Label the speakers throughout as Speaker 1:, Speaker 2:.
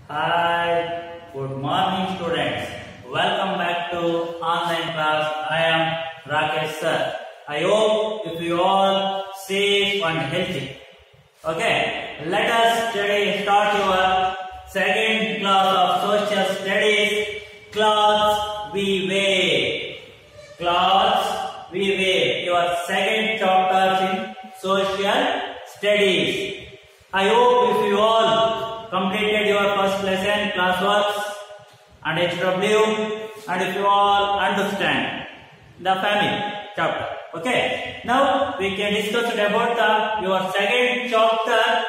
Speaker 1: Hi, good morning students. Welcome back to online class. I am Rakesh sir. I hope if you all safe and healthy. Okay, let us today start your second class of social studies. Class we wear. Class we wear. Your second chapter in social studies. I hope if you all completed your first lesson, classworks and HW and if you all understand the family chapter. Okay. Now we can discuss about the your second chapter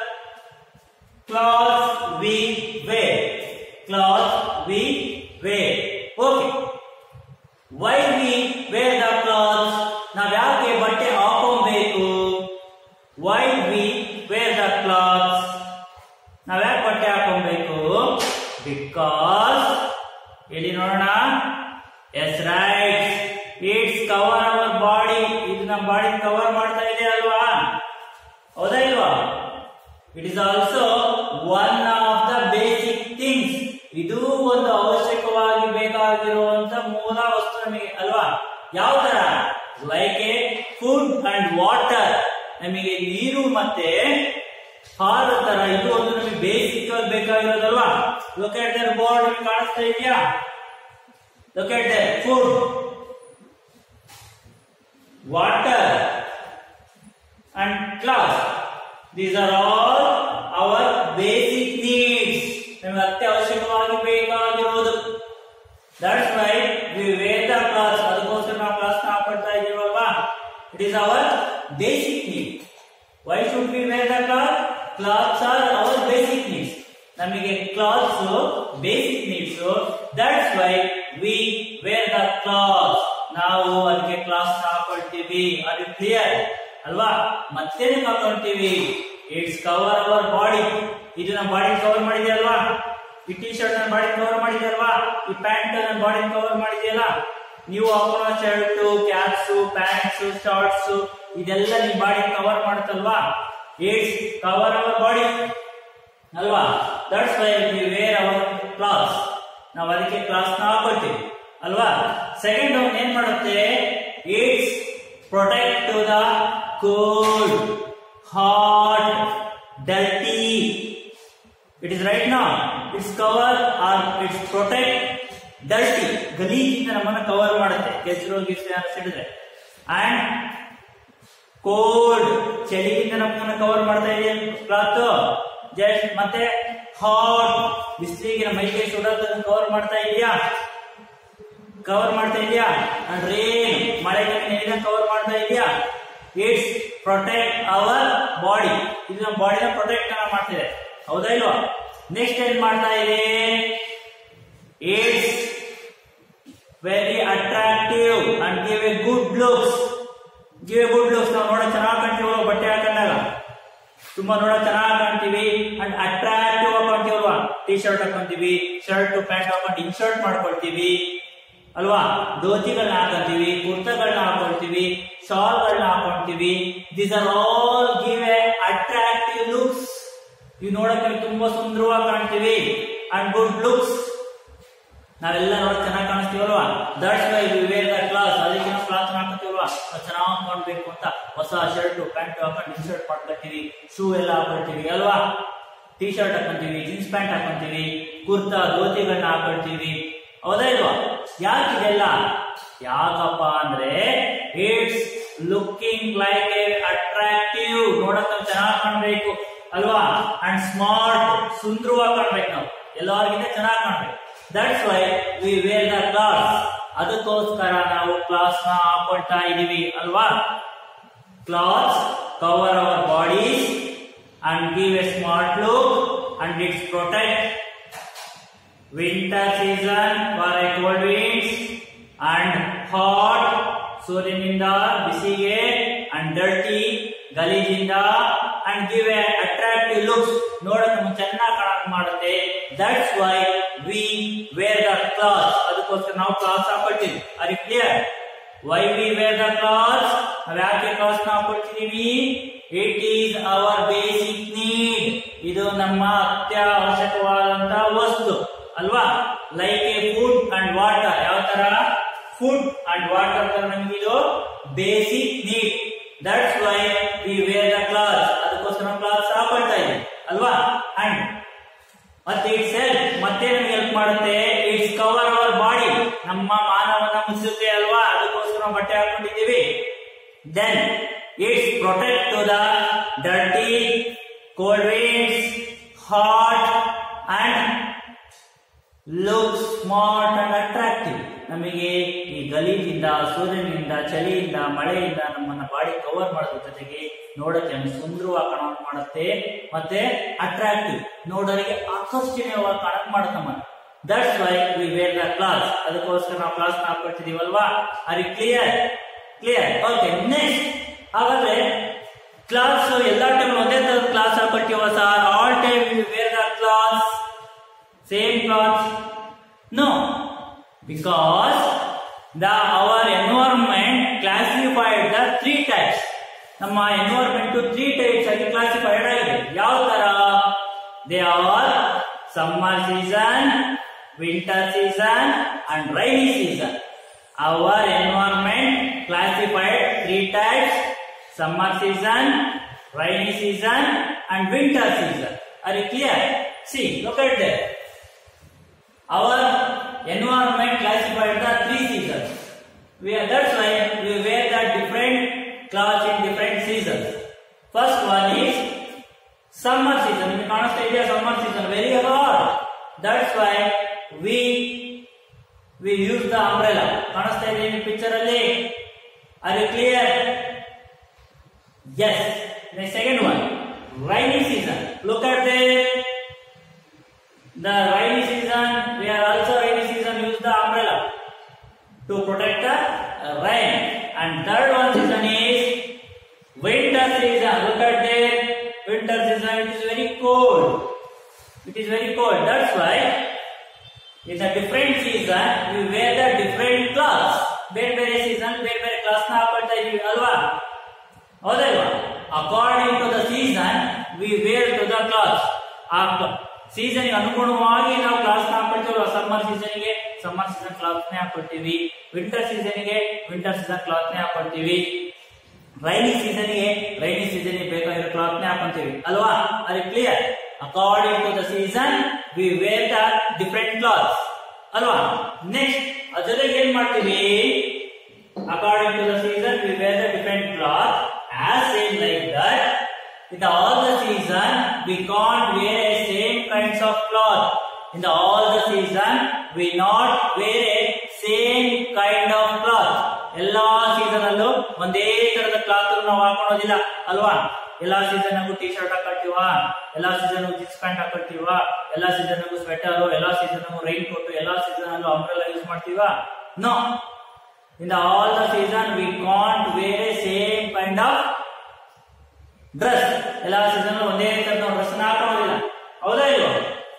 Speaker 1: class we wear. Class we wear. Okay. Why we wear the clothes ನಾವ್ ಯಾಕೆ ಬಟ್ಟೆ ಹಾಕೊಬೇಕು why we wear the clothes ನಾವ್ ಯಾಕೆ ಬಟ್ಟೆ ಹಾಕೊಬೇಕು ಬಿಕಾಸ್ ಹೇಳಿ ನೋಡೋಣ yes right it's cover our body ಇದು ನಮ್ಮ ಬಾಡಿ ಕವರ್ ಮಾಡ್ತಾ ಇದೆ ಅಲ್ವಾ ಹೌದಾ ಇಲ್ವಾ it is also one of the basic things ಇದು ಒಂದು ಅವಶ್ಯಕವಾಗಿ ಬೇಕಾಗಿರುವಂತ ಮೂಲ ವಸ್ತು ನಮಗೆ ಅಲ್ವಾ ಯಾವ ತರ like a food and water ನಮಗೆ ನೀರು ಮತ್ತೆ ಹಾಲು ತರ ಇದು ಒಂದು ನಮಗೆ ಬೇಸಿಕ್ ಆಗಿ ಬೇಕಾಗಿರೋದಲ್ವಾ ಲೊಕೇಟ್ ದರ್ ಬೋರ್ಡ್ ನಿಮಗೆ ಕಾಣಿಸ್ತಾ ಇದೆಯಾ locate their food water and class. These are all our basic needs. ನಮಗೆ ಅತ್ಯವಶ್ಯಕವಾಗಿ ಬೇಕಾಗಿರುವುದು that's why we wear the clothes ಅದಕ್ಕೋಸ್ಕರ ನಾವು ಕ್ಲಾಸ್ ಹಾಕೊಳ್ತಾ ಇದೀವಲ್ವಾ it is our basic need why should we wear the clothes clothes are our basic needs ನಮಗೆ clothes basic needs that's why we wear the clothes ನಾವು ಅದಕ್ಕೆ clothes ಹಾಕೊಳ್ತೀವಿ ಅದು clear ಅಲ್ವಾ ಮತ್ತೆ ಹಾಕೊಳ್ತೀವಿ ಇಟ್ಸ್ ಕವರ್ ಅವರ್ ಬಾಡಿ ಇದು ನಮ್ಮ ಬಾಡಿ ಕವರ್ ಮಾಡಿದೆ ಅಲ್ವಾ ಈ ಟಿ ಶರ್ಟ್ ನನ್ನ ಬಾಡಿ ಕವರ್ ಮಾಡಿದೆ ಅಲ್ವಾ ಈ ಪ್ಯಾಂಟ್ ನನ್ನ ಬಾಡಿ ಕವರ್ ಮಾಡಿದೆಯಲ್ಲ ನೀವು ಹಾಕೊಳ್ಳೋ ಶರ್ಟ್ ಕ್ಯಾಪ್ಸ್ ಪ್ಯಾಂಟ್ಸ್ ಶಾರ್ಟ್ಸ್ ಇದೆಲ್ಲ ನಿಮ್ ಬಾಡಿ ಕವರ್ ಮಾಡುತ್ತಲ್ವಾ ಇಟ್ಸ್ ಕವರ್ ಅವರ್ ಬಾಡಿ ಅಲ್ವಾ that's why we wear our clothes ನಾವು ಅದಕ್ಕೆ ಕ್ಲಾಸ್ ನ ಹಾಕೊಳ್ತೀವಿ ಅಲ್ವಾ ಸೆಕೆಂಡ್ ಅವ್ನು ಏನ್ ಮಾಡುತ್ತೆ it's protect to the cold hot dirty it is right ನಾ it's cover or it's protect dirty ಗಲೀಜಿಂದ ನಮ್ಮನ್ನ ಕವರ್ ಮಾಡುತ್ತೆ ಕೆಸರು ಗಿಸ್ರು ಸಿಡಿದ್ರೆ ಅಂಡ್ ಕೋಲ್ಡ್ ಚಳಿಯಿಂದ ನಮ್ಮನ್ನ ಕವರ್ ಮಾಡ್ತಾ ಇದೆ ಕ್ಲಾತ್ ಜಸ್ಟ್ ಮತ್ತೆ ಹಾಟ್ ಬಿಸಿಲಿಗೆ ನಮ್ಮ ಮೈಗೆ ಸುಡೋದನ್ನ ಕವರ್ ಮಾಡ್ತಾ ಇದೆಯಾ ಕವರ್ ಮಾಡ್ತಾ ಇದೆಯಾ ಅಂಡ್ ರೇನ್ ಮಳೆ ನೀರಿನ ಕವರ್ ಮಾಡ್ತಾ ಇದೆಯಾ ಇಟ್ಸ್ ಪ್ರೊಟೆಕ್ಟ್ ಅವರ್ ಬಾಡಿ ಇದು ನಮ್ಮ ಬಾಡಿನ ಪ್ರೊಟೆಕ್ಟ್ ಮಾಡ್ತಿದೆ ಹೌದಾ ಇಲ್ವಾ ನೆಕ್ಸ್ಟ್ ಏನ್ ಮಾಡ್ತಾ ಇದೆ it's very attractive and give a good looks give a good looks ನಾವು ನೋಡೋ ಚೆನ್ನಾಗಿ ಕಾಣ್ತೀವಿ ಬಟ್ಟೆ ಹಾಕೊಂಡಾಗ ತುಂಬಾ ನೋಡೋ ಚೆನ್ನಾಗಿ ಕಾಣ್ತೀವಿ ಅಂಡ್ ಅಟ್ರಾಕ್ಟಿವ್ ಹಾಕೊಂತೀವಲ್ವಾ ಟಿ ಶರ್ಟ್ ಹಾಕೊಂತೀವಿ ಶರ್ಟ್ ಪ್ಯಾಂಟ್ ಹಾಕೊಂಡು ಇನ್ಶರ್ಟ್ ಮಾಡ್ಕೊಳ್ತೀವಿ ಅಲ್ವಾ ಧೋತಿಗಳನ್ನ ಹಾಕೊಂತೀವಿ ಕುರ್ತಗಳನ್ನ ಹಾಕೊಳ್ತೀವಿ ಶಾಲ್ಗಳನ್ನ ಹಾಕೊಳ್ತೀವಿ these are all give a attractive looks ಇವು ನೋಡಕ್ಕೆ ತುಂಬಾ ಸುಂದರವಾಗಿ ಕಾಣ್ತೀವಿ ಅಂಡ್ ಗುಡ್ ಲುಕ್ಸ್ ನಾವೆಲ್ಲ ನೋಡಿ ಚೆನ್ನಾಗಿ ಕಾಣಿಸ್ತೀವಲ್ವಾ that's why we wear the clothes ಅದಕ್ಕೆ ನಾವು ಕ್ಲಾಸ್ ಹಾಕೋತೀವಲ್ವಾ ನಾವು ಚೆನ್ನಾಗಿ ಕಾಣ್ಬೇಕು ಅಂತ ಹೊಸ ಶರ್ಟ್ ಪ್ಯಾಂಟ್ ಹಾಕೊಂಡು ಇನ್ಶರ್ಟ್ ಮಾಡ್ಕೊಳ್ತೀವಿ ಶೂ ಎಲ್ಲ ಹಾಕೊಳ್ತೀವಿ ಅಲ್ವಾ ಟಿ ಶರ್ಟ್ ಹಾಕೊಂತೀವಿ ಜೀನ್ಸ್ ಪ್ಯಾಂಟ್ ಹಾಕೊಂತೀವಿ ಕುರ್ತಾ ಧೋತಿಗಳನ್ನ ಹಾಕೊಳ್ತೀವಿ ಹೌದಾ ಇಲ್ವಾ ಯಾಕಿದೆಲ್ಲ ಯಾಕಪ್ಪ ಅಂದ್ರೆ it's looking like a attractive ನೋಡಕ್ ನಾವು ಚೆನ್ನಾಗಿ ಕಾಣ್ಬೇಕು ಅಲ್ವಾ ಅಂಡ್ ಸ್ಮಾರ್ಟ್ ಸುಂದರವಾಗಿ ಕಾಣ್ಬೇಕು ನಾವು ಎಲ್ಲರಿಗಿಂತ ಚೆನ್ನಾಗಿ ಕಾಣ್ಬೇಕು that's why we wear the clothes ಅದಕ್ಕೋಸ್ಕರ ನಾವು ಕ್ಲಾಸ್ ನ ಹಾಕೊಳ್ತಾ ಇದೀವಿ ಅಲ್ವಾ clothes cover our bodies and give a smart look and it's protect winter season for a cold winds and hot ಸೂರ್ಯನಿಂದ ಬಿಸಿಗೆ ಅಂಡ್ ಡರ್ಟಿ ಗಲೀಜಿಂದ and give a attractive looks ನೋಡಕ್ ನಮ್ಗೆ ಚೆನ್ನಾಗಿ ಕಾಣಕ್ ಮಾಡುತ್ತೆ that's why we wear the clothes ಅದಕ್ಕೋಸ್ಕರ ನಾವು ಕ್ಲಾಸ್ ಹಾಕೊಳ್ತೀವಿ ಅರಿ clear why we wear the class ನಾವ್ ಯಾಕೆ ಕ್ಲಾಸ್ ನ ಹಾಕೊಳ್ತಿದೀವಿ it is our basic need ಇದು ನಮ್ಮ ಅತ್ಯವಶ್ಯಕವಾದಂತಹ ವಸ್ತು ಅಲ್ವಾ like a food and water ಯಾವ ತರ ಫುಡ್ ಅಂಡ್ ವಾಟರ್ ತರ ನಮ್ಗೆ ಇದು basic need that's why we wear the clothes ಅದಕ್ಕೋಸ್ಕರ ಕ್ಲಾಸ್ ಹಾಕೊಳ್ತಾ ಇದ್ದೀವಿ ಅಲ್ವಾ ಅಂಡ್ ಮತ್ತೆ ಇಟ್ಸ್ ಹೆಲ್ಪ್ ಮತ್ತೆ ನಮ್ಗೆ ಹೆಲ್ಪ್ ಮಾಡುತ್ತೆ ಇಟ್ಸ್ ಕವರ್ ಅವರ್ ಬಾಡಿ ನಮ್ಮ ಮಾನವನ ಮುಚ್ಚುತ್ತೆ ಅಲ್ವಾ ಅದಕ್ಕೋಸ್ಕರ ನಾವು ಬಟ್ಟೆ ಹಾಕೊಂಡಿದ್ದೀವಿ then it's protect to the dirty cold winds hot and look smart and attractive ನಮಗೆ ಈ ಗಲೀಜಿಂದ ಸೂರ್ಯನಿಂದ ಚಳಿಯಿಂದ ಮಳೆಯಿಂದ ನಮ್ಮನ್ನ ಬಾಡಿ ಕವರ್ ಮಾಡೋದ್ರ ಜೊತೆಗೆ ನೋಡಕ್ಕೆ ನಮ್ಗೆ ಸುಂದರವಾಗಿ ಕಾಣೋಕ್ ಮಾಡುತ್ತೆ ಮತ್ತೆ ಅಟ್ರಾಕ್ಟಿವ್ ನೋಡೋರಿಗೆ ಆಕರ್ಷಣೀಯವಾಗಿ ಕಾಣಕ್ ಮಾಡುತ್ತೆ ನಮ್ಮನ್ನ that's why we wear the clothes ಅದಕ್ಕೋಸ್ಕರ ನಾವು ಕ್ಲಾಸ್ ಹಾಕೊಳ್ತಿದೀವಲ್ವಾ ಅರಿ ಕ್ಲಿಯರ್ ಕ್ಲಿಯರ್ ಓಕೆ ನೆಕ್ಸ್ಟ್ ಹಾಗಾದ್ರೆ ಕ್ಲಾಸ್ ಎಲ್ಲಾ ಟೈಮ್ ಒಂದೇ ತರ ಕ್ಲಾಸ್ ಹಾಕೊಳ್ತೀವ sir all time we wear the clothes same clothes? No, because the our environment classified the three types. ನಮ್ಮ ಎನ್ವೈರ್ಮೆಂಟ್ ತ್ರೀ ಟೈಪ್ಸ್ ಆಗಿ ಕ್ಲಾಸಿಫೈಡ್ ಆಗಿದೆ ಯಾವ ತರ they are summer season winter season and rainy season our environment classified three types summer season rainy season and winter season are you clear see look at there our environment classified the three seasons. We are, that's why we wear the different clothes in different seasons. First one is summer season. ನಿಮಗೆ ಕಾಣಿಸ್ತಾ ಇದೆಯಾ summer season very hot. That's why we we use the umbrella. ಕಾಣಿಸ್ತಾ ಇದೆ ಈ picture ಅಲ್ಲಿ are you clear Yes. The second one, rainy season. Look at the the rainy season. We are also rainy season use the umbrella to protect the uh, rain. And third one season is winter season. Look at the winter season. It is very cold. It is very cold. That's why in a different season we wear the different clothes. ಬೇರೆ ಬೇರೆ season ಬೇರೆ ಬೇರೆ class ನ ಹಾಕೊಳ್ತಾ ಇದೀವಿ ಅಲ್ವಾ ಹೌದಲ್ವಾ according to the season we wear to the clothes ಆ ಸೀಸನ್ ಅನುಗುಣವಾಗಿ ನಾವು ಕ್ಲಾಸ್ ನ ಹಾಕೊಳ್ತೀವಲ್ಲ ಸಮ್ಮರ್ ಸೀಸನ್ ಗೆ ಸಮ್ಮರ್ ಸೀಸನ್ ಕ್ಲಾತ್ ನೇ ಹಾಕೊಳ್ತೀವಿ ವಿಂಟರ್ ಸೀಸನ್ ಗೆ ವಿಂಟರ್ ಸೀಸನ್ ಕ್ಲಾತ್ ನೇ ಹಾಕೊಳ್ತೀವಿ ರೈನಿ ಸೀಸನ್ ಗೆ ರೈನಿ ಸೀಸನ್ ಗೆ ಬೇಕಾಗಿರೋ ಕ್ಲಾತ್ ನೇ ಹಾಕೊಂತೀವಿ ಅಲ್ವಾ ಅದು clear according to the season we wear the different clothes ಅಲ್ವಾ ನೆಕ್ಸ್ಟ್ ಅದ್ರ ಜೊತೆಗೆ ಏನ್ ಮಾಡ್ತೀವಿ according to the season we wear the different cloth as same like that in the all the season we can't wear a same kinds of cloth in the all the season we not wear a same kind of cloth ಎಲ್ಲಾ season ಅಲ್ಲೂ ಒಂದೇ ತರದ cloth ನಾವು ಹಾಕೊಳ್ಳೋದಿಲ್ಲ ಅಲ್ವಾ ಎಲ್ಲಾ season T shirt ಹಾಕೊಳ್ತೀವ ಎಲ್ಲಾ season jeans pant ಹಾಕೊಳ್ತೀವ ಎಲ್ಲಾ ಸೀಸನ್ ಸ್ವೆಟರ್ ಎಲ್ಲಾ ಸೀಸನ್ ರೈನ್ ಕೋಟ್ ಎಲ್ಲಾ ಸೀಸನ್ ಅಲ್ಲೂ ಅಂಬ್ರೆಲಾ ಯೂಸ್ ಮಾಡ್ತೀವ no in the all the season we can't wear a same kind of dress ಎಲ್ಲ ಸೀಸನ್ ಒಂದೇ ರೀತಿ ನಾವು ಡ್ರೆಸ್ ಹಾಕೋದಿಲ್ಲ ಹೌದಾ ಇಲ್ವಾ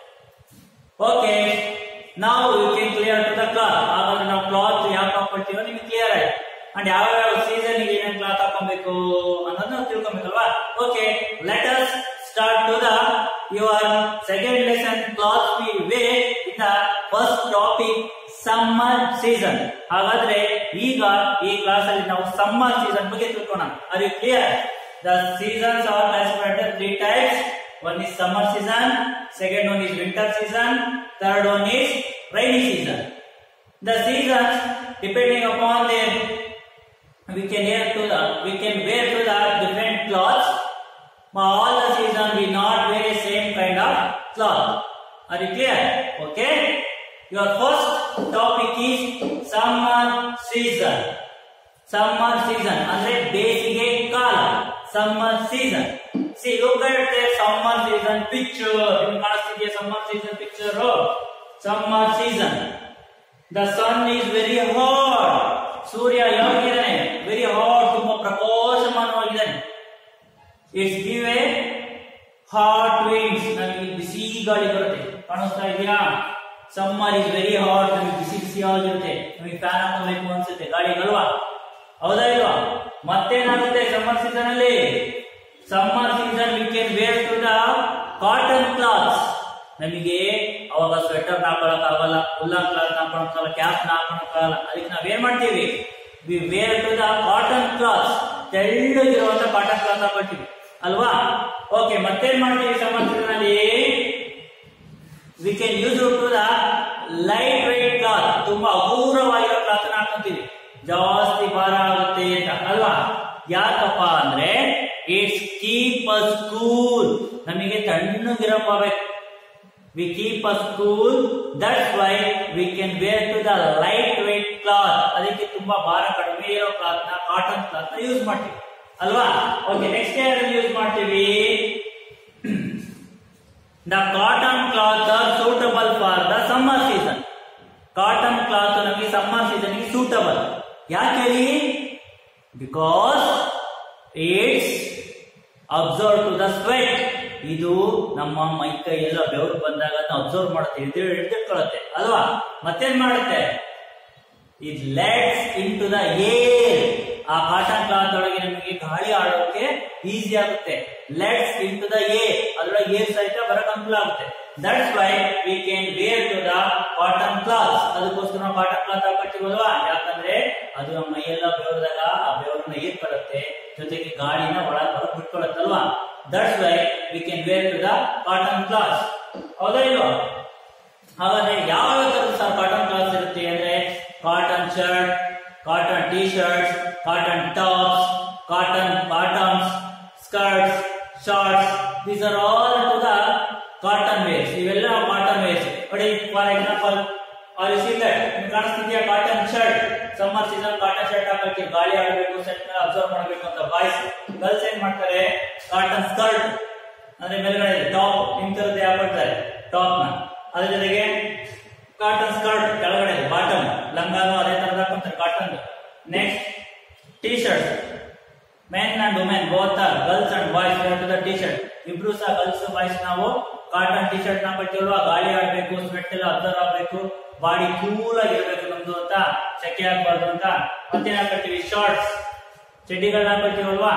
Speaker 1: ಓಕೆ ನಾವು you can clear to the cloth ಹಾಗಾದ್ರೆ ನಾವು ಕ್ಲಾತ್ ಯಾಕೆ ಹಾಕೊಳ್ತೀವೋ ನಿಮ್ಗೆ ಕ್ಲಿಯರ್ ಆಯ್ತು ಅಂಡ್ ಯಾವ ಯಾವ ಸೀಸನ್ ಗೆ ಏನೇನು ಕ್ಲಾತ್ ಹಾಕೊಬೇಕು ಅನ್ನೋದನ್ನ ನಾವು ತಿಳ್ಕೊಬೇಕಲ್ವಾ okay let us start to the your second lesson cloth we wear in the first topic summer season ಹಾಗಾದ್ರೆ ಈಗ ಈ ಕ್ಲಾಸ್ ಅಲ್ಲಿ ನಾವು ಸಮ್ಮರ್ ಸೀಸನ್ ಬಗ್ಗೆ ತಿಳ್ಕೋಣ are you clear the seasons are classified three types one is summer season second one is winter season third one is rainy season the seasons depending upon their we can wear to the we can wear to the different clothes but all the season we not wear the same kind of cloth are you clear okay your first topic is summer season summer season ಅಂದ್ರೆ ಬೇಸಿಗೆ ಕಾಲ summer season see look at the summer season picture ನಿಮ್ಗೆ ಕಾಣಿಸ್ತಿದೆಯಾ summer season picture summer season the sun is very hot ಸೂರ್ಯ ಯಾವಾಗಿದ್ದಾನೆ very hot ತುಂಬಾ ಪ್ರಕಾಶಮಾನವಾಗಿದ್ದಾನೆ it's give a hot winds ನಮಗೆ ಬಿಸಿ ಗಾಳಿ ಬರುತ್ತೆ ಕಾಣಿಸ್ತಾ ಇದೆಯಾ ಸಮ್ಮರ್ ಇಸ್ ವೆರಿ ಹಾಟ್ ನಮಗೆ ಬಿಸಿ ಬಿಸಿ ಆಗಿರುತ್ತೆ ನಮಗೆ ಫ್ಯಾನ್ ಹಾಕೋಬೇಕು ಅನ್ಸುತ್ತೆ ಗಾಳಿಗಲ್ವಾ ಹೌದಾ ಇಲ್ವಾ ಮತ್ತೇನಾಗುತ್ತೆ ಸಮ್ಮರ್ ಸೀಸನ್ ಅಲ್ಲಿ summer season we can wear to the cotton clothes ನಮಗೆ ಅವಾಗ ಸ್ವೆಟರ್ ಹಾಕೊಳಕ್ ಆಗಲ್ಲ ಉಲ್ಲನ್ ಕ್ಲಾತ್ ಹಾಕೊಳಕ್ಕಾಗಲ್ಲ ಕ್ಯಾಪ್ ಹಾಕೊಳಕ್ಕಾಗಲ್ಲ ಅದಕ್ಕೆ ನಾವೇನ್ ಮಾಡ್ತೀವಿ we wear to the cotton clothes ತೆಳ್ಳಗಿರುವಂತ ಕಾಟನ್ ಕ್ಲಾತ್ ಹಾಕೊಳ್ತೀವಿ ಅಲ್ವಾ ಓಕೆ ಮತ್ತೇನ್ ಮಾಡ್ತೀವಿ ಸಮ್ಮರ್ ಸೀಸನ್ ಅಲ್ಲಿ we can use to the light weight cloth ತುಂಬಾ ಹಗುರವಾಗಿರೋ ಕ್ಲಾತ್ ಹಾಕೊಂತೀವಿ ಜಾಸ್ತಿ ಭಾರ ಆಗುತ್ತೆ ಅಂತ ಅಲ್ವಾ ಯಾಕಪ್ಪ ಅಂದ್ರೆ ಇಟ್ಸ್ ಕೀಪ್ ಅಸ್ ಕೂಲ್ ನಮಗೆ ತಣ್ಣಗಿರಬೇಕು we keep us cool that's why we can wear to the light weight cloth ಅದಕ್ಕೆ ತುಂಬಾ ಭಾರ ಕಡಿಮೆ ಇರೋ ಕ್ಲಾತ್ ನ ಕಾಟನ್ ಕ್ಲಾತ್ ನ ಯೂಸ್ ಮಾಡ್ತೀವಿ ಅಲ್ವಾ ಓಕೆ ನೆಕ್ಸ್ಟ್ ಯಾರು ಯೂಸ್ ಮಾಡ್ತೀವಿ the cotton cloth are suitable for the summer season cotton cloth ನಮಗೆ ಸಮ್ಮರ್ ಸೀಸನ್ ಸೂಟಬಲ್ ಯಾಕೆ ಹೇಳಿ because it's observe to the sweat ಇದು ನಮ್ಮ ಮೈ ಕೈ ಎಲ್ಲ ಬೆವರು ಬಂದಾಗ ಅದನ್ನ ಅಬ್ಸರ್ವ್ ಮಾಡುತ್ತೆ ಹಿಡಿದು ಹಿಡಿದಿಟ್ಕೊಳ್ಳುತ್ತೆ ಅಲ್ವಾ ಮತ್ತೇನ್ ಮಾಡುತ್ತೆ it lets in to the air ಆ ಕಾಟನ್ ಕ್ಲಾತ್ ಒಳಗೆ ನಮಗೆ ಗಾಳಿ ಆಡೋಕೆ ಈಸಿ ಆಗುತ್ತೆ lets in to the air ಅದ್ರೊಳಗೆ ಏರ್ ಸಹಿತ ಬರಕ್ ಅನುಕೂಲ ಆಗುತ್ತೆ that's why we can wear to the cotton cloth ಅದಕ್ಕೋಸ್ಕರ ನಾವು ಕಾಟನ್ ಕ್ಲಾತ್ ಹಾಕೊಳ್ತೀವಲ್ವಾ ಯಾಕಂದ್ರೆ ಅದು ನಮ್ಮ ಮೈಯೆಲ್ಲ ಬೆವರಿದಾಗ ಆ ಬೆವರನ್ನ ಏರ್ ಬರುತ್ತೆ ಜೊತೆಗೆ ಗಾಳಿನ ಒಳಗೆ ಹೊರಗೆ ಬಿಟ್ಕೊಳ್ಳುತ್ತಲ್ವಾ that's why we can wear to the cotton cloth ಹೌದಾ ಇಲ್ವಾ ಹಾಗಾದ್ರೆ ಯಾವ ತರದ ಸಹ ಕಾಟನ್ ಕ್ಲಾತ್ಸ್ ಇರುತ್ತೆ ಅಂದ್ರೆ cotton shirt cotton T shirts cotton tops cotton bottoms skirts shorts these are all to the cotton wears ಇವೆಲ್ಲ ಕಾಟನ್ ವೇರ್ಸ್ ನೋಡಿ for example are you see that ಕಾಣಿಸ್ತಿದ್ಯಾ cotton shirt summer season cotton shirt ಹಾಕಕ್ಕೆ ಗಾಳಿ ಆಡಬೇಕು set observe ಮಾಡಬೇಕು ಅಂತ boys girls ಏನ್ ಮಾಡ್ತಾರೆ ಕಾಟನ್ ಸ್ಕರ್ಟ್ ಅಂದ್ರೆ ಮೇಲ್ಗಡೆ ಟಾಪ್ ನಿಂತಿರುತ್ತೆ ಹಾಕೊಳ್ತಾರೆ ಟಾಪ್ ನ ಅದ್ರ ಜೊತೆಗೆ ಕಾಟನ್ ಸ್ಕರ್ಟ್ ಕೆಳಗಡೆ ಬಾಟಮ್ ಲಂಗಾನು ಅದೇ ತರದ ಹಾಕೊಂತಾರೆ cotton next T shirt men and women both are girls and boys to the T shirt ಇಬ್ರು ಸಹ ಗರ್ಲ್ಸ್ ಬಾಯ್ಸ್ ನಾವು ಕಾಟನ್ ಟಿ ಶರ್ಟ್ ಹಾಕೊಳ್ತೀವಲ್ವಾ ಗಾಳಿ ಆಡ್ಬೇಕು ಸ್ವೆಟ್ ಎಲ್ಲ ಅಬ್ಸರ್ವ್ ಆಗ್ಬೇಕು ಬಾಡಿ ಕೂಲ್ ಆಗಿರ್ಬೇಕು ನಮ್ದು ಅಂತ ಸೆಕೆ ಆಗ್ಬಾರ್ದು ಅಂತ ಮತ್ತೇನ್ ಹಾಕೊಳ್ತೀವಿ ಶಾರ್ಟ್ಸ್ ಚಡ್ಡಿಗಳನ್ನ ಹಾಕೊಳ್ತೀವಲ್ವಾ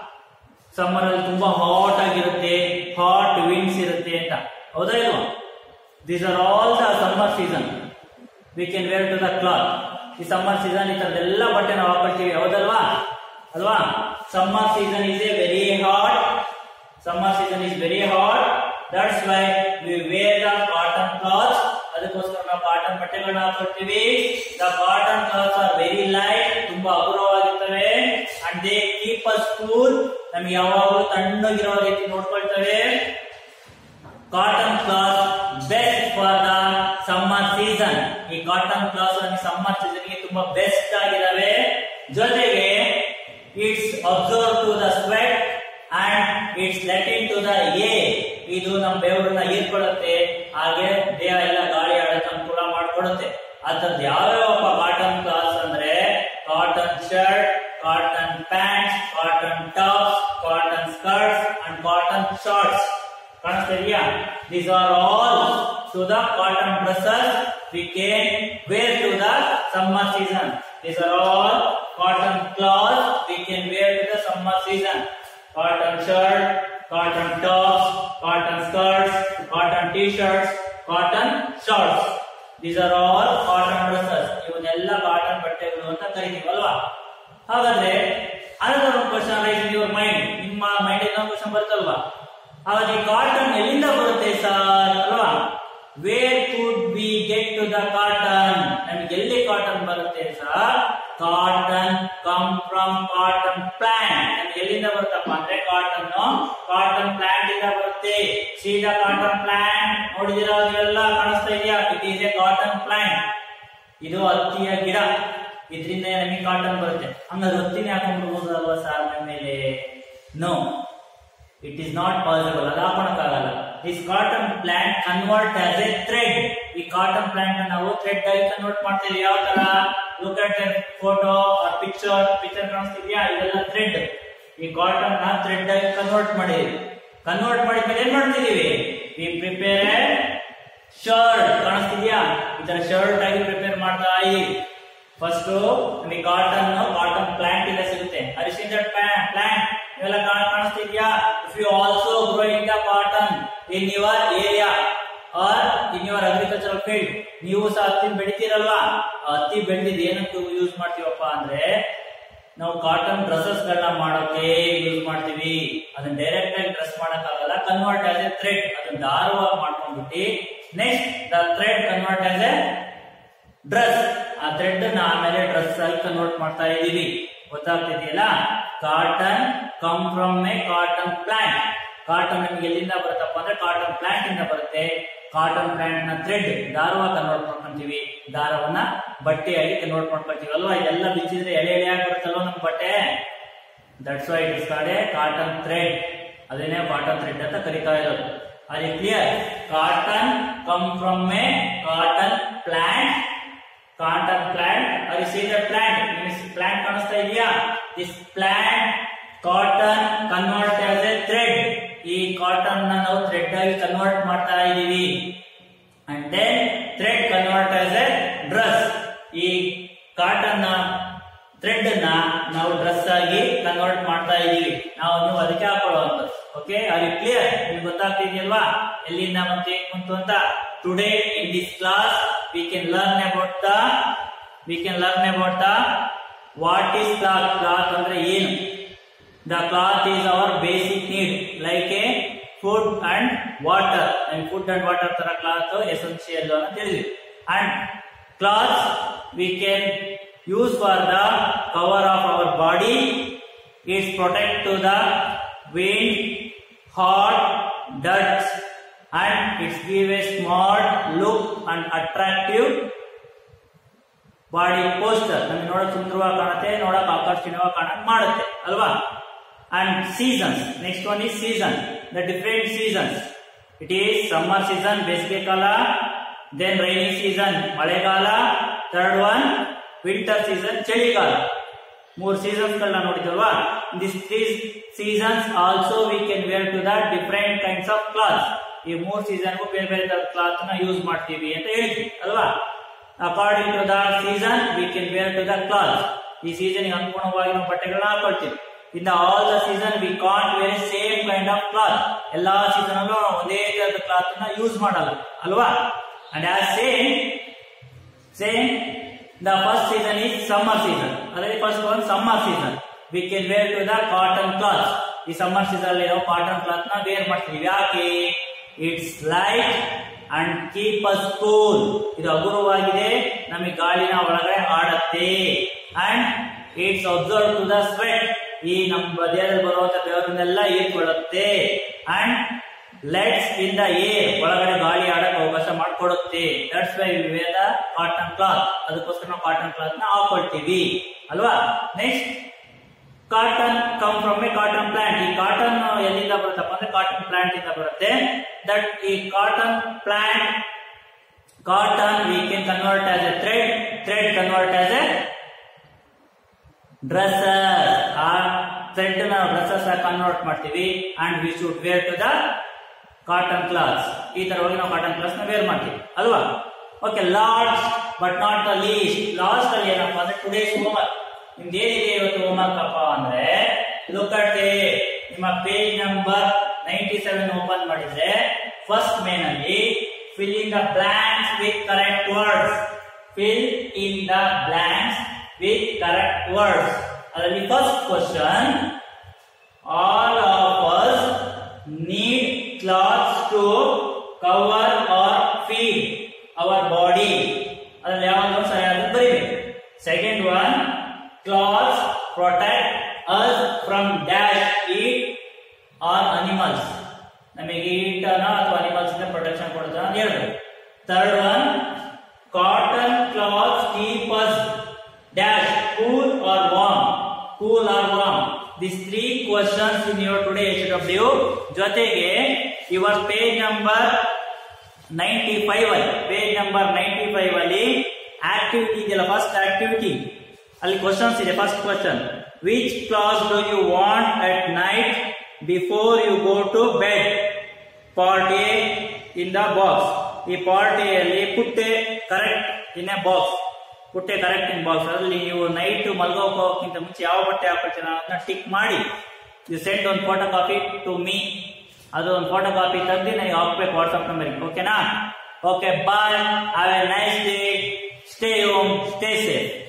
Speaker 1: ಸಮ್ಮರ್ ಅಲ್ಲಿ ತುಂಬಾ ಹಾಟ್ ಆಗಿರುತ್ತೆ ಹಾಟ್ ವಿಂಡ್ಸ್ ಇರುತ್ತೆ ಅಂತ ಹೌದಾ ಇಲ್ವಾ these are all the summer season we can wear to the cloth ಈ ಸಮ್ಮರ್ ಸೀಸನ್ ಈ ತರದೆಲ್ಲ ಬಟ್ಟೆ ನಾವು ಹಾಕೊಳ್ತೀವಿ ಹೌದಲ್ವಾ ಅಲ್ವಾ summer season is a very hot summer season is very hot that's why we wear the cotton cloth ಅದಕ್ಕೋಸ್ಕರ ನಾವು ಕಾಟನ್ ಬಟ್ಟೆಗಳನ್ನ ಹಾಕೊಳ್ತೀವಿ the cotton clothes are very light ತುಂಬಾ ಹಗುರವಾಗಿರ್ತವೆ and they keep us cool ನಮ್ಗೆ ಯಾವಾಗಲೂ ತಣ್ಣಗಿರೋ ರೀತಿ ನೋಡ್ಕೊಳ್ತವೆ cotton cloth best for the summer season ಈ ಕಾಟನ್ ಕ್ಲಾತ್ ಸಮ್ಮರ್ ಸೀಸನ್ ಗೆ ತುಂಬಾ ಬೆಸ್ಟ್ ಆಗಿದಾವೆ ಜೊತೆಗೆ it's observe to the sweat and it's let in to the air ಇದು ನಮ್ಮ ಬೆವರನ್ನ ಹೀರ್ಕೊಳ್ಳುತ್ತೆ ಹಾಗೆ ದೇಹ ಎಲ್ಲ ಗಾಳಿ ಆಡಕ್ಕೆ ಅನುಕೂಲ ಮಾಡ್ಕೊಡುತ್ತೆ ಅದ್ರದ್ದು ಯಾವ್ಯಾವ ಕಾಟನ್ ಕ್ಲಾತ್ಸ್ ಅಂದ್ರೆ cotton shirt cotton pants cotton tops cotton skirts and cotton shorts ಕಾಣಿಸ್ತಾ ಇದೆಯಾ these are all to the cotton dresses we can wear to the summer season these are all cotton cloth we can wear to the summer season cotton shirt cotton tops cotton skirts cotton T shirts cotton shorts these are all cotton dresses ಇವನ್ನೆಲ್ಲ cotton ಬಟ್ಟೆಗಳು ಅಂತ ಕರಿತೀವಲ್ವಾ ಹಾಗಾದ್ರೆ another ಒಂದು question rise in your mind ನಿಮ್ಮ mind ಇನ್ನೊಂದು question ಬರುತ್ತಲ್ವಾ ಹಾಗಾದ್ರೆ ಕಾಟನ್ ಎಲ್ಲಿಂದ ಬರುತ್ತೆ ಸರ್ ಅಲ್ವಾ where could be get to the cotton ನಮಗೆ ಎಲ್ಲಿ ಕಾಟನ್ ಬರುತ್ತೆ sir cotton come from cotton plant ನಮ್ಗೆ ಎಲ್ಲಿಂದ ಬರುತ್ತಪ್ಪ ಅಂದ್ರೆ ಕಾಟನ್ ಕಾಟನ್ ಪ್ಲಾಂಟ್ ಇಂದ ಬರುತ್ತೆ ಸೀದಾ ಕಾಟನ್ ಪ್ಲಾಂಟ್ ನೋಡಿದಿರಾ ಅದೆಲ್ಲ ಕಾಣಿಸ್ತಾ ಇದೆಯಾ it is a cotton plant ಇದು ಹತ್ತಿಯ ಗಿಡ ಇದರಿಂದ ನಮಗೆ ಕಾಟನ್ ಬರುತ್ತೆ ಹಂಗಾದ್ರೆ ಹತ್ತಿನ ಹಾಕೊಂಡ್ಬಿಡ್ಬೋದಲ್ವಾ ಸರ್ ನಮ್ಮ ಮೇಲೆ no it is not possible ಅದು ಹಾಕೊಳಕ್ಕಾಗಲ್ಲ this cotton plant convert as a thread ಈ ಕಾಟನ್ ಪ್ಲಾಂಟ್ ನಾವು ಥ್ರೆಡ್ ಆಗಿ ಕನ್ವರ್ಟ್ ಮಾಡ್ತೀವಿ ಯಾವ ತರ look at photo picture picture ಕಾಣಿಸ್ತಿದ್ಯಾ ಇದೆಲ್ಲ ಥ್ರೆಡ್ ಈ ಕಾಟನ್ ನ ಥ್ರೆಡ್ ಆಗಿ ಕನ್ವರ್ಟ್ ಮಾಡಿದೀವಿ ಕನ್ವರ್ಟ್ ಮಾಡಿದ್ಮೇಲೆ ಏನ್ ಮಾಡ್ತಿದೀವಿ ವಿ ಪ್ರಿಪೇರ್ ಶರ್ಟ್ ಕಾಣಿಸ್ತಿದ್ಯಾ ಈ ತರ ಶರ್ಟ್ ಆಗಿ ಪ್ರಿಪೇರ್ ಮಾಡ್ತಾ ಇದೀವಿ ಫಸ್ಟ್ ನಮಗೆ ಕಾಟನ್ ಕಾಟನ್ ಪ್ಲಾಂಟ್ ಇಂದ ಸಿಗುತ್ತೆ ಅರಿಶಿನ ಪ್ಲಾಂಟ್ ಇವೆಲ್ಲ ಕಾಣ ಕಾಣಿಸ್ತಿದ್ಯಾ if you also growing the cotton in your area or in your agricultural field ನೀವು ಸಹ ಹತ್ತಿ ಬೆಳಿತೀರಲ್ವಾ ಆ ಹತ್ತಿ ಬೆಳೆದಿದ್ದು ಏನಕ್ಕೆ ಯೂಸ್ ಮಾಡ್ತೀವಪ್ಪ ಅಂದ್ರೆ ನಾವು ಕಾಟನ್ ಡ್ರೆಸ್ಸಸ್ ಗಳನ್ನ ಮಾಡೋಕೆ ಯೂಸ್ ಮಾಡ್ತೀವಿ ಅದನ್ನ ಡೈರೆಕ್ಟ್ ಆಗಿ ಡ್ರೆಸ್ ಮಾಡಕ್ಕಾಗಲ್ಲ ಕನ್ವರ್ಟ್ ಆಸ್ ಎ ಥ್ರೆಡ್ ಅದನ್ನ ದಾರವಾಗಿ ಮಾಡ್ಕೊಂಡ್ಬಿಟ್ಟು next the thread convert as a dress ಆ ಥ್ರೆಡ್ ನ ಆಮೇಲೆ ಡ್ರೆಸ್ ಆಗಿ ಕನ್ವರ್ಟ್ ಮಾಡ್ತಾ ಇದೀವಿ ಗೊತ್ತಾಗ್ತಿದೆಯಲ್ಲ cotton come from a cotton plant cotton ನಮ್ಗೆ ಎಲ್ಲಿಂದ ಬರುತ್ತಪ್ಪ ಅಂದ್ರೆ ಕಾಟನ್ ಪ್ಲಾಂಟ್ ಇಂದ ಬರುತ್ತೆ ಕಾಟನ್ ಪ್ಲಾಂಟ್ ನ ಥ್ರೆಡ್ ದಾರವಾಗಿ ಕನ್ವರ್ಟ್ ಮಾಡ್ಕೊಂತೀವಿ ದಾರವನ್ನ ಬಟ್ಟೆಯಾಗಿ ಕನ್ವರ್ಟ್ ಮಾಡ್ಕೊಳ್ತೀವಿ ಅಲ್ವಾ ಇದೆಲ್ಲ ಬಿಚ್ಚಿದ್ರೆ ಎಳೆ ಎಳೆಯಾಗಿ ಬರುತ್ತಲ್ವಾ ನಮ್ ಬಟ್ಟೆ that's why it is called a cotton thread ಅದನ್ನೇ ಕಾಟನ್ ಥ್ರೆಡ್ ಅಂತ ಕರಿತಾ ಇರೋದು ಅದು clear cotton come from a cotton plant cotton plant ಅದು see the plant means plant ಕಾಣಿಸ್ತಾ ಇದೆಯಾ this plant cotton convert as a thread ಈ cotton ನ ನಾವು ಥ್ರೆಡ್ ಆಗಿ ಕನ್ವರ್ಟ್ ಮಾಡ್ತಾ ಇದೀವಿ and then thread convert as a dress ಈ ಕಾಟನ್ ಥ್ರೆಡ್ ನ ನಾವು ಡ್ರೆಸ್ ಆಗಿ ಕನ್ವರ್ಟ್ ಮಾಡ್ತಾ ಇದೀವಿ ನಾವು ನೀವು ಅದಕ್ಕೆ ಹಾಕೊಳ್ಳುವಂಥದ್ದು ಓಕೆ ಅದು ಕ್ಲಿಯರ್ ನಿಮ್ಗೆ ಗೊತ್ತಾಗ್ತಿದೆಯಲ್ವಾ ಎಲ್ಲಿಂದ ಮತ್ತೆ ಏನ್ ಬಂತು ಅಂತ today in this class we can learn about the we can learn about the what is cloth cloth ಅಂದ್ರೆ ಏನು the cloth is our basic need like a food and water and food and water ತರ cloth essential ಅಂತ ಹೇಳಿದ್ವಿ and cloth we can use for the cover of our body it's protect to the wind, hot, dirt, and it gives a smart look and attractive body poster ನಮ್ಗೆ ನೋಡಕ್ ಸುಂದರವಾಗಿ ಕಾಣುತ್ತೆ ನೋಡಕ್ ಆಕರ್ಷಣೀಯವಾಗಿ ಕಾಣಕ್ ಮಾಡುತ್ತೆ ಅಲ್ವಾ and seasons next one is season the different seasons it is summer season ಬೇಸಿಗೆ ಕಾಲ ದೆನ್ ರೈನಿ ಸೀಸನ್ ಮಳೆಗಾಲ ಥರ್ಡ್ ಒನ್ ವಿಂಟರ್ ಸೀಸನ್ ಚಳಿಗಾಲ ಮೂರು ಸೀಸನ್ಸ್ ಗಳನ್ನ ನೋಡಿದಲ್ವಾ this three seasons also we can wear to the different kinds of cloth ಈ ಮೂರು ಸೀಸನ್ಗೂ ಬೇರೆ ಬೇರೆ ತರ ಕ್ಲಾತ್ ನ ಯೂಸ್ ಮಾಡ್ತೀವಿ ಅಂತ ಹೇಳಿದ್ವಿ ಅಲ್ವಾ according to the season we can wear to the cloth ಈ ಸೀಸನ್ ಅನುಗುಣವಾಗಿ ನಾವು ಬಟ್ಟೆಗಳನ್ನ ಹಾಕೊಳ್ತೀವಿ in the all the season we can't wear same kind of cloth ಎಲ್ಲಾ ಸೀಸನ್ ಅಲ್ಲೂ ನಾವು ಒಂದೇ ತರದ ಕ್ಲಾತ್ ನ ಯೂಸ್ ಮಾಡಲ್ಲ ಅಲ್ವಾ and as same same the first season is summer season ಅದೇ first one summer season we can wear to the cotton cloth ಈ ಸಮ್ಮರ್ ಸೀಸನ್ ಅಲ್ಲಿ ನಾವು ಕಾಟನ್ ಕ್ಲಾತ್ ನ ವೇರ್ ಮಾಡ್ತೀವಿ ಯಾಕೆ it's light and keep us cool ಇದು ಹಗುರವಾಗಿದೆ ನಮಗೆ ಗಾಳಿನ ಒಳಗಡೆ ಆಡತ್ತೆ and it's observe to the sweat ಈ ನಮ್ಮ ದೇಹದಲ್ಲಿ ಬರುವಂತ ಬೆವರನ್ನೆಲ್ಲ ಹೀರ್ಕೊಳ್ಳುತ್ತೆ and let's in the air ಒಳಗಡೆ ಗಾಳಿ ಆಡಕ್ಕೆ ಅವಕಾಶ ಮಾಡಿಕೊಡುತ್ತೆ that's why wear the cotton cloth ಅದಕ್ಕೋಸ್ಕರ ನಾವು ಕಾಟನ್ ಕ್ಲಾತ್ ನ ಹಾಕೊಳ್ತೀವಿ ಅಲ್ವಾ next cotton come from a cotton plant ಈ ಕಾಟನ್ ಎಲ್ಲಿಂದ ಬರುತ್ತಪ್ಪ ಅಂದ್ರೆ ಕಾಟನ್ ಪ್ಲಾಂಟ್ ಇಂದ ಬರುತ್ತೆ ದಟ್ ಈ cotton plant cotton we can convert as a thread thread convert as a dresses ಆ ಥ್ರೆಡ್ ನ ಡ್ರೆಸ್ಸಸ್ ಕನ್ವರ್ಟ್ ಮಾಡ್ತೀವಿ and we should wear to the cotton clothes ಈ ತರ ಹೋಗಿ ನಾವು ಕಾಟನ್ ಕ್ಲಾಸ್ ನ ವೇರ್ ಮಾಡ್ತೀವಿ ಅಲ್ವಾ okay last but not the least last ಅಲ್ಲಿ ಏನಪ್ಪಾ ಅಂದ್ರೆ ಟುಡೇಸ್ ಹೋಮ್ವರ್ಕ್ ನಿಮ್ದು ಏನಿದೆ ಇವತ್ತು ಹೋಮ್ವರ್ಕ್ ಅಪ್ಪ ಅಂದ್ರೆ ಲುಕ್ ಅಟ್ ನಿಮ್ಮ page number ninety seven open ಮಾಡಿದ್ರೆ ಫಸ್ಟ್ ಮೇನ್ ಅಲ್ಲಿ fill in the blanks with correct words fill in the blanks with correct words ಅದರಲ್ಲಿ first question all of us need clothes to cover or feed our body ಅದ್ರಲ್ಲಿ ಯಾವಾಗ ಸರಿಯಾದ ಬರೀಬೇಕು second one clothes protect us from dash heat or animals ನಮಗೆ ಈಟನ ಅಥವಾ animals ಇಂದ protection ಕೊಡುತ್ತೆ ಅಂತ ಹೇಳ್ಬೇಕು third one cotton clothes keep us dash cool or warm cool or warm this three questions in your today H W ಜೊತೆಗೆ your page number ninety five ಅಲ್ಲಿ page number ninety five ಅಲ್ಲಿ activity ಇದೆಯಲ್ಲ first activity ಅಲ್ಲಿ questions ಇದೆ first question which class do you want at night before you go to bed part A in the box ಈ part A ಅಲ್ಲಿ put the correct in a box put the correct in box ಅದರಲ್ಲಿ ನೀವು night ಮಲ್ಗೋಕ್ಕಿಂತ ಮುಂಚೆ ಯಾವ ಬಟ್ಟೆ ಹಾಕೊಳ್ತೀರ ಅದನ್ನ tick ಮಾಡಿ you send ಒಂದು ಫೋಟೋ ಕಾಪಿ ಟು ಮೀ ಅದು ಒಂದು ಫೋಟೋ ಕಾಪಿ ತೆಗ್ದು ನನಗೆ ಹಾಕ್ಬೇಕು ವಾಟ್ಸ್ಆಪ್ ನಂಬರ್ಗೆ ಓಕೆನಾ okay bye have a nice day stay home stay safe